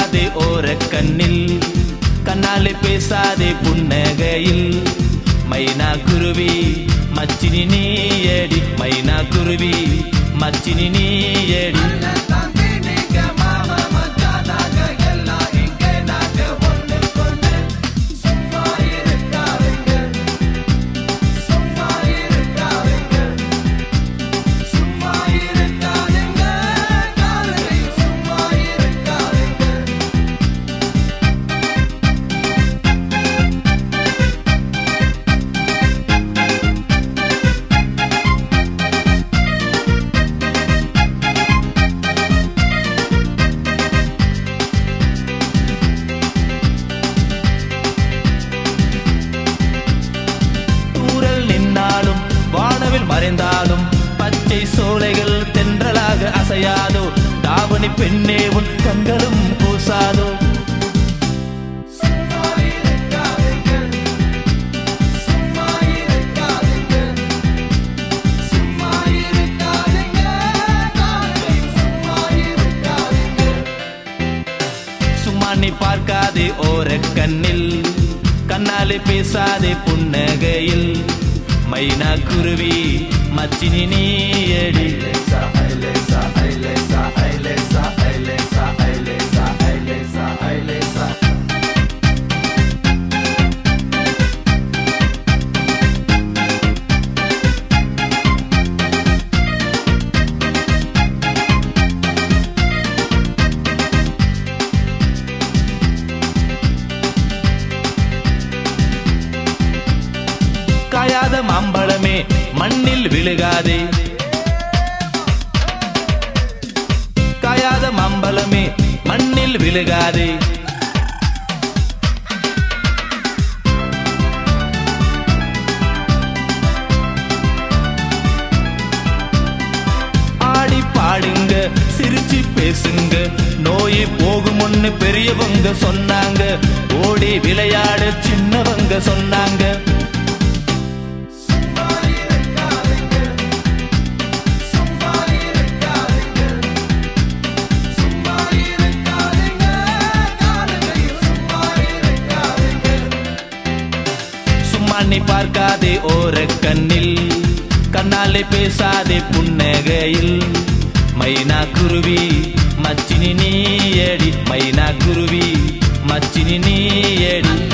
பார்க்காதே ஓர கண்ணில் கண்ணாலே பேசாதே புன்னகையில் மைனா குருவி மச்சினி நீயடி மைனா குருவி மச்சினி நீயடி தூரல் நின்னாலும் வானவில் மறைந்தாலும் பச்சை சோலைகள் தென்றலாக அசையாதோ தாவணி பெண்ணே உன் கண்களும் கூசாதோ சும்மா நீ பார்க்காதே ஓர கண்ணில் கண்ணாலே பேசாதே புன்னகையில் மைனா குருவி மச்சினி நீயடி காயாத மாம்பழமே மண்ணில் விழுகாதே காயாத மாம்பழமே மண்ணில் விழுகாதே ஆடி பாடுங்க சிரிச்சு பேசுங்க நோய் போகும்னு பெரியவங்க சொன்னாங்க ஓடி விளையாட சின்னவங்க சொன்னாங்க சும்மா நீ பார்க்காதே ஓர கண்ணில் கண்ணாலே பேசாதே புன்னகையில் மைனா குருவி மச்சினி நீயடி மைனா குருவி மச்சினி நீயடி